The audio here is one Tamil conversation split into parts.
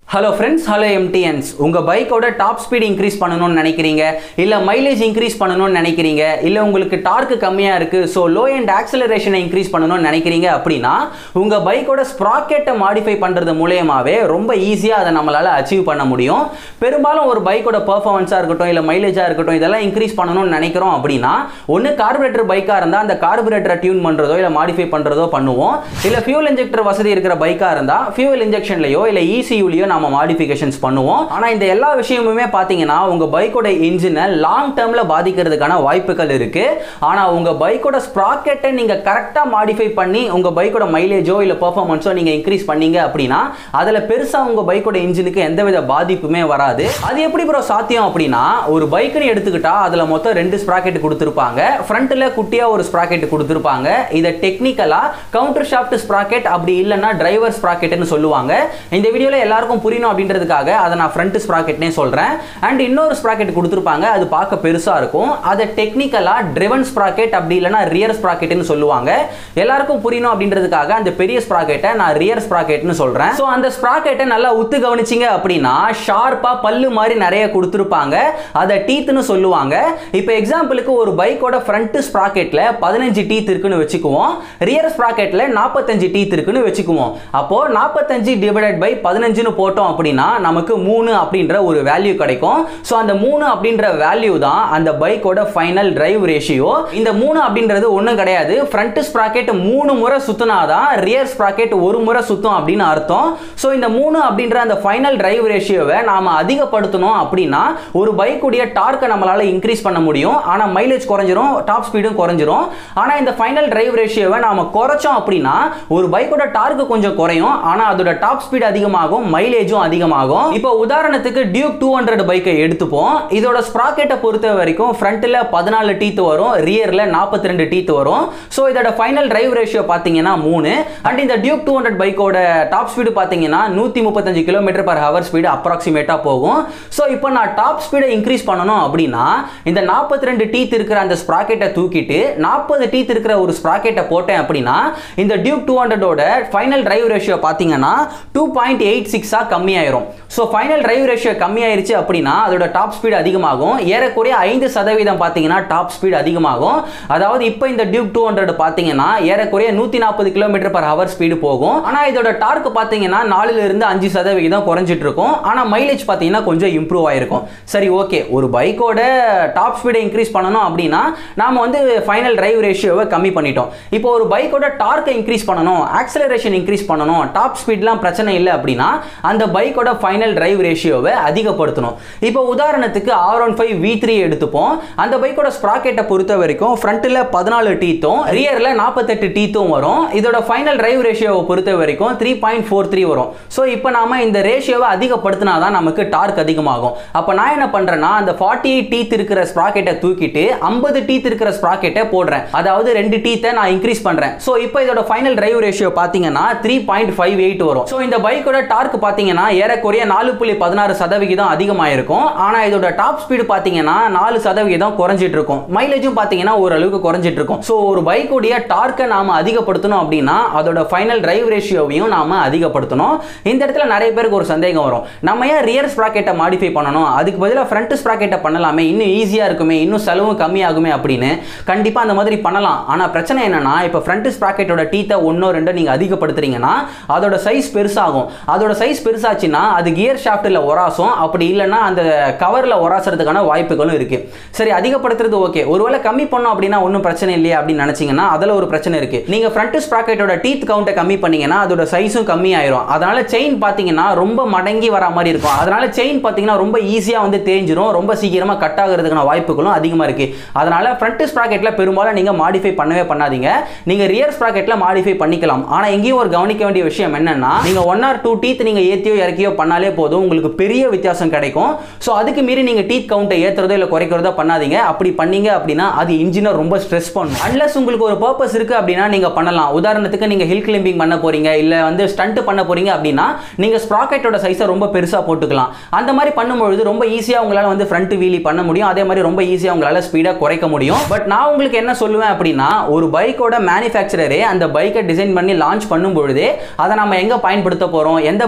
ஹலோ ஃப்ரெண்ட்ஸ் ஹலோ எம்டிஎன்ஸ் உங்கள் பைக்கோட டாப் ஸ்பீட் இன்க்ரீஸ் பண்ணணும்னு நினைக்கிறீங்க இல்லை மைலேஜ் இன்க்ரீஸ் பண்ணணும்னு நினைக்கிறீங்க இல்லை உங்களுக்கு டார்க்கு கம்மியாக இருக்குது ஸோ லோ அண்ட் ஆக்சலரேஷனை இன்க்ரீஸ் பண்ணணும்னு நினைக்கிறீங்க அப்படின்னா உங்கள் பைக்கோட ஸ்ப்ராக்கெட்டை மாடிஃபை பண்ணுறது மூலயமாவே ரொம்ப ஈஸியாக அதை நம்மளால் அச்சீவ் பண்ண முடியும் பெரும்பாலும் ஒரு பைக்கோட பர்ஃபார்மன்ஸாக இருக்கட்டும் இல்லை மைலேஜாக இருக்கட்டும் இதெல்லாம் இன்க்ரீஸ் பண்ணணும்னு நினைக்கிறோம் அப்படின்னா ஒன்று கார்பரேட்டர் பைக்காக இருந்தால் அந்த கார்பரேட்டரை டியூன் பண்ணுறதோ இல்லை மாடிஃபை பண்ணுறதோ பண்ணுவோம் இல்லை ஃபியூல் இன்ஜெக்டர் வசதி இருக்கிற பைக்காக இருந்தால் ஃபியூல் இன்ஜெக்ஷன்லையோ இல்லை இசியூலையோ நம்ம மாடிஃபிகேஷன்ஸ் பண்ணுவோம் ஆனால் இந்த எல்லா விஷயமுமே பார்த்தீங்கன்னா உங்கள் பைக்கோட இன்ஜினை லாங் டேர்மில் பாதிக்கிறதுக்கான வாய்ப்புகள் இருக்குது ஆனால் உங்கள் பைக்கோட ஸ்ப்ராக்கெட்டை நீங்கள் கரெக்டாக மாடிஃபை பண்ணி உங்கள் பைக்கோட மைலேஜோ இல்லை பர்ஃபார்மன்ஸோ நீங்கள் இன்க்ரீஸ் பண்ணீங்க அப்படின்னா அதில் பெருசாக உங்கள் பைக்கோட இன்ஜினுக்கு எந்தவித பாதிப்புமே வராது அது எப்படி ப்ரோ சாத்தியம் அப்படின்னா ஒரு பைக்குன்னு எடுத்துக்கிட்டா அதில் மொத்தம் ரெண்டு ஸ்ப்ராக்கெட் கொடுத்துருப்பாங்க ஃப்ரண்ட்டில் குட்டியாக ஒரு ஸ்ப்ராக்கெட் கொடுத்துருப்பாங்க இதை டெக்னிக்கலாக கவுண்டர் ஷாஃப்ட் ஸ்ப்ராக்கெட் அப்படி இல்லைன்னா டிரைவர் ஸ்ப்ராக்கெட்னு சொல்லுவாங்க இந்த வீடியோவில் எல்லாருக்கும் புரியணும் அப்படின்றதுக்காக அதை நான் ஃப்ரண்ட் ஸ்ப்ராக்கெட்னே சொல்கிறேன் அண்ட் இன்னொரு ஸ்ப்ராக்கெட் கொடுத்துருப்பாங்க அது பார்க்க பெருசாக இருக்கும் அதை டெக்னிக்கலாக ட்ரிவன் ஸ்ப்ராக்கெட் அப்படி இல்லைன்னா ரியர் ஸ்ப்ராக்கெட்னு சொல்லுவாங்க எல்லாருக்கும் புரியணும் அப்படின்றதுக்காக அந்த பெரிய ஸ்ப்ராக்கெட்டை நான் ரியர் ஸ்ப்ராக்கெட்னு சொல்கிறேன் ஸோ அந்த ஸ்ப்ராக்கெட்டை நல்லா உத்து கவனிச்சிங்க அப்படின்னா ஷார்ப்பாக பல்லு மாதிரி நிறைய கொடுத்துருப்பாங்க அதை டீத்துன்னு சொல்லுவாங்க இப்போ எக்ஸாம்பிளுக்கு ஒரு பைக்கோட ஃப்ரண்ட் ஸ்ப்ராக்கெட்டில் பதினஞ்சு டீத் இருக்குன்னு வச்சுக்குவோம் ரியர் ஸ்ப்ராக்கெட்டில் நாற்பத்தஞ்சு டீத் இருக்குன்னு வச்சுக்குவோம் அப்போ நாற்பத்தஞ்சு டிவைடட் பை பதினஞ்சுன்னு போட்டோம் அப்படின்னா நமக்கு மூணு அப்படின்ற ஒரு வேல்யூ கிடைக்கும் ஸோ அந்த மூணு அப்படின்ற வேல்யூ தான் அந்த பைக்கோட ஃபைனல் டிரைவ் ரேஷியோ இந்த மூணு அப்படின்றது ஒன்றும் கிடையாது ஃப்ரண்ட் ஸ்ப்ராக்கெட் மூணு முறை சுத்தினாதான் ரியர் ஸ்ப்ராக்கெட் ஒரு முறை சுத்தும் அப்படின்னு அர்த்தம் ஸோ இந்த மூணு அப்படின்ற அந்த ஃபைனல் டிரைவ் ரேஷியோவை நாம அதிகப்படுத்தணும் அப்படின்னா ஒரு பைக்குடைய டார்க்கை நம்மளால இன்க்ரீஸ் பண்ண முடியும் ஆனால் மைலேஜ் குறைஞ்சிரும் டாப் ஸ்பீடும் குறைஞ்சிரும் ஆனால் இந்த ஃபைனல் டிரைவ் ரேஷியோவை நாம குறைச்சோம் அப்படின்னா ஒரு பைக்கோட டார்க்கு கொஞ்சம் குறையும் ஆனால் அதோட டாப் ஸ்பீட் அதிகமாகும் மைலேஜும் அதிகமாகும் இப்போ உதாரணத்துக்கு டியூக் டூ ஹண்ட்ரட் பைக்கை எடுத்துப்போம் இதோட ஸ்ப்ராக்கெட்டை பொறுத்த வரைக்கும் ஃப்ரண்ட்டில் பதினாலு டீத் வரும் ரியரில் நாற்பத்தி ரெண்டு டீத் வரும் ஸோ இதோட ஃபைனல் டிரைவ் ரேஷியோ பார்த்தீங்கன்னா மூணு அண்ட் இந்த டியூக் டூ ஹண்ட்ரட் பைக்கோட டாப் ஸ்பீடு பார்த்தீங்கன்னா நூற்றி முப்பத்தஞ்சு கிலோமீட்டர் பர் ஹவர் ஸ்பீடு அப்ராக்சிமேட்டாக போகும் ஸோ இப்போ நான் டாப் ஸ்பீடை இன்க்ரீஸ் பண்ணணும் அப்படின்னா இந்த நாற்பத்தி ரெண்டு டீத் இருக்கிற அந்த ஸ்ப்ராக்கெட்டை தூக்கிட்டு நாற்பது டீத் இருக்கிற ஒரு ஸ்ப்ராக்கெட்டை போட்டேன் அப்படின்னா இந்த டியூக் டூ ஹண்ட்ரடோட ஃபைனல் டிரைவ் ரேஷியோ பார்த்தீங்கன்னா டூ பாயிண்ட் எயிட் சிக்ஸாக கம்மியாயிரும் ஸோ ஃபைனல் டிரைவ் ரேஷியோ கம்மியாயிருச்சு அப்படின்னா அதோட டாப் ஸ்பீடு அதிகமாகும் ஏறக்குறைய ஐந்து சதவீதம் பார்த்தீங்கன்னா டாப் ஸ்பீடு அதிகமாகும் அதாவது இப்போ இந்த டியூக் டூ ஹண்ட்ரட் பார்த்தீங்கன்னா ஏறக்குறைய நூற்றி நாற்பது கிலோமீட்டர் பர் ஹவர் ஸ்பீடு போகும் ஆனால் இதோட டார்க் பார்த்தீங்கன்னா நாலுல இருந்து அஞ்சு சதவிகிதம் குறைஞ்சிட்டு இருக்கும் ஆனால் மைலேஜ் பார்த்தீங்கன்னா கொஞ்சம் இம்ப்ரூவ் ஆயிருக்கும் சரி ஓகே ஒரு பைக்கோட டாப் ஸ்பீடை இன்க்ரீஸ் பண்ணணும் அப்படின்னா நாம வந்து ஃபைனல் டிரைவ் ரேஷியோவை கம்மி பண்ணிட்டோம் இப்போ ஒரு பைக்கோட டார்க்கை இன்க்ரீஸ் பண்ணணும் ஆக்சலரேஷன் இன்க்ரீஸ் பண்ணணும் டாப் ஸ்பீட்லாம் பிரச்சனை இல்லை அப்படின்னா அந்த பைக்கோட ஃபைனல் டிரைவ் ரேஷியோவை அதிகப்படுத்தணும் இப்போ உதாரணத்துக்கு R one five V three எடுத்துப்போம் அந்த பைக்கோட ஸ்ப்ராக்கெட்டை பொறுத்த வரைக்கும் ஃப்ரண்ட்டில் பதினாலு டீத்தும் ரியரில் நாற்பத்தெட்டு டீத்தும் வரும் இதோட ஃபைனல் டிரைவ் ரேஷியோவை பொறுத்த வரைக்கும் த்ரீ பாயிண்ட் ஃபோர் த்ரீ வரும் ஸோ இப்போ நாம இந்த ரேஷியோவை அதிகப்படுத்தினா தான் நமக்கு டார்க் அதிகமாகும் அப்போ நான் என்ன பண்ணுறேன்னா அந்த ஃபார்ட்டி எயிட் டீத் இருக்கிற ஸ்ப்ராக்கெட்டை தூக்கிட்டு ஐம்பது டீத் இருக்கிற ஸ்ப்ராக்கெட்டை போடுறேன் அதாவது ரெண்டு டீத்தை நான் இன்க்ரீஸ் பண்ணுறேன் ஸோ இப்போ இதோட ஃபைனல் டிரைவ் ரேஷியோ பார்த்தீங்கன்னா த்ரீ பாயிண்ட் ஃபைவ் எயிட் வரும் ஸோ இந்த பைக்கோட டார்க் பார்த்தீங்கன்னா ஏறக்குறைய நாலு புள்ளி பதினாறு சதவிகிதம் அதிகமாயிருக்கும் ஆனால் இதோட டாப் ஸ்பீடு பார்த்தீங்கன்னா நாலு சதவிகிதம் குறைஞ்சிட்டு இருக்கும் மைலேஜும் பார்த்தீங்கன்னா ஓரளவுக்கு குறைஞ்சிட்டு இருக்கும் ஸோ ஒரு பைக்குடைய டார்க்கை நாம அதிகப்படுத்தணும் அப்படின்னா அதோட ஃபைனல் டிரைவ் ரேஷியோவையும் நாம அதிகப்படுத்தணும் இந்த இடத்துல நிறைய பேருக்கு ஒரு சந்தேகம் வரும் நம்ம ஏன் ரியர் ஸ்ப்ராக்கெட்டை மாடிஃபை பண்ணணும் அதுக்கு பதிலாக ஃப்ரண்ட் ஸ்ப்ராக்கெட்டை பண்ணலாமே இன்னும் ஈஸியாக இருக்குமே இன்னும் செலவும் கம்மியாகுமே அப்படின்னு கண்டிப்பாக அந்த மாதிரி பண்ணலாம் ஆனால் பிரச்சனை என்னன்னா இப்போ ஃப்ரண்ட் ஸ்ப்ராக்கெட்டோட டீத்தை ஒன்றோ ரெண்டோ நீங்கள் அதிகப்படுத்துறீங்கன்னா அதோட சைஸ் பெருசாகும் அதோட சைஸ் பெருசாச்சுன்னா அது கியர் ஷாஃப்ட்டில் ஒராசும் அப்படி இல்லைன்னா அந்த கவரில் ஒராசுறதுக்கான வாய்ப்புகளும் இருக்கு சரி அதிகப்படுத்துறது ஓகே ஒருவேளை கம்மி பண்ணோம் அப்படின்னா ஒன்றும் பிரச்சனை இல்லையா அப்படின்னு நினச்சிங்கன்னா அதில் ஒரு பிரச்சனை இருக்கு நீங்கள் ஃப்ரண்ட் ஸ்ப்ராக்கெட்டோட டீத் கவுண்ட்டை கம்மி பண்ணீங்கன்னா அதோட சைஸும் கம்மி ஆயிரும் அதனால செயின் பார்த்தீங்கன்னா ரொம்ப மடங்கி வர மாதிரி இருக்கும் அதனால செயின் பார்த்தீங்கன்னா ரொம்ப ஈஸியாக வந்து தேஞ்சிரும் ரொம்ப சீக்கிரமாக கட் ஆகிறதுக்கான வாய்ப்புகளும் அதிகமாக இருக்கு அதனால ஃப்ரண்ட் ஸ்ப்ராக்கெட்டில் பெரும்பாலும் நீங்கள் மாடிஃபை பண்ணவே பண்ணாதீங்க நீங்கள் ரியர் ஸ்ப்ராக்கெட்டில் மாடிஃபை பண்ணிக்கலாம் ஆனால் எங்கேயும் ஒரு கவனிக்க வேண்டிய விஷயம் என்னன்னா நீங்கள் ஒன் ஆர் டூ டீத் நீங்கள் ஏற்றியோ இறக்கியோ பண்ணாலே போதும் உங்களுக்கு பெரிய வித்தியாசம் கிடைக்கும் ஸோ அதுக்கு மீறி நீங்கள் டீத் கவுண்ட்டை ஏற்றுறதோ இல்லை குறைக்கிறதோ பண்ணாதீங்க அப்படி பண்ணீங்க அப்படின்னா அது இன்ஜினை ரொம்ப ஸ்ட்ரெஸ் பண்ணும் அன்லஸ் உங்களுக்கு ஒரு பர்பஸ் இருக்கு அப்படின்னா நீங்கள் பண்ணலாம் உதாரணத்துக்கு நீங்கள் ஹில் கிளிம்பிங் பண்ண போறீங்க இல்லை வந்து ஸ்டண்ட் பண்ண போறீங்க அப்படின்னா நீங்கள் ஸ்ப்ராக்கெட்டோட சைஸை ரொம்ப பெருசாக போட்டுக்கலாம் அந்த மாதிரி பண்ணும்பொழுது ரொம்ப ஈஸியாக உங்களால் வந்து ஃப்ரண்ட் வீலி பண்ண முடியும் அதே மாதிரி ரொம்ப ஈஸியாக உங்களால் ஸ்பீடாக குறைக்க முடியும் பட் நான் உங்களுக்கு என்ன சொல்லுவேன் அப்படின்னா ஒரு பைக்கோட மேனுஃபேக்சரரே அந்த பைக்கை டிசைன் பண்ணி லான்ச் பண்ணும் பொழுதே அதை நம்ம எங்கே பயன்படுத்த போகிறோம் எந்த பைக்குக்கு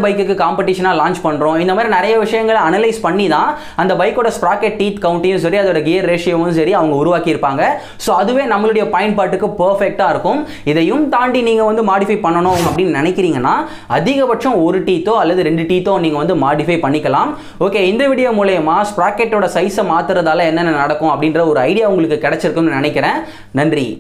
காம்படிஷனாக லான்ச் பண்ணுறோம் இந்த மாதிரி நிறைய விஷயங்களை அனலைஸ் பண்ணி தான் அந்த பைக்கோட ஸ்ப்ராக்கெட் டீத் கவுண்ட்டையும் சரி அதோட கியர் ரேஷியோவும் சரி அவங்க உருவாக்கியிருப்பாங்க ஸோ அதுவே நம்மளுடைய பயன்பாட்டுக்கு பர்ஃபெக்டாக இருக்கும் இதையும் தாண்டி நீங்கள் வந்து மாடிஃபை பண்ணணும் அப்படின்னு நினைக்கிறீங்கன்னா அதிகபட்சம் ஒரு டீத்தோ அல்லது ரெண்டு டீத்தோ நீங்கள் வந்து மாடிஃபை பண்ணிக்கலாம் ஓகே இந்த வீடியோ மூலயமா ஸ்ப்ராக்கெட்டோட சைஸை மாற்றுறதால என்னென்ன நடக்கும் அப்படின்ற ஒரு ஐடியா உங்களுக்கு கிடைச்சிருக்கும்னு நினைக்கிறேன் நன்றி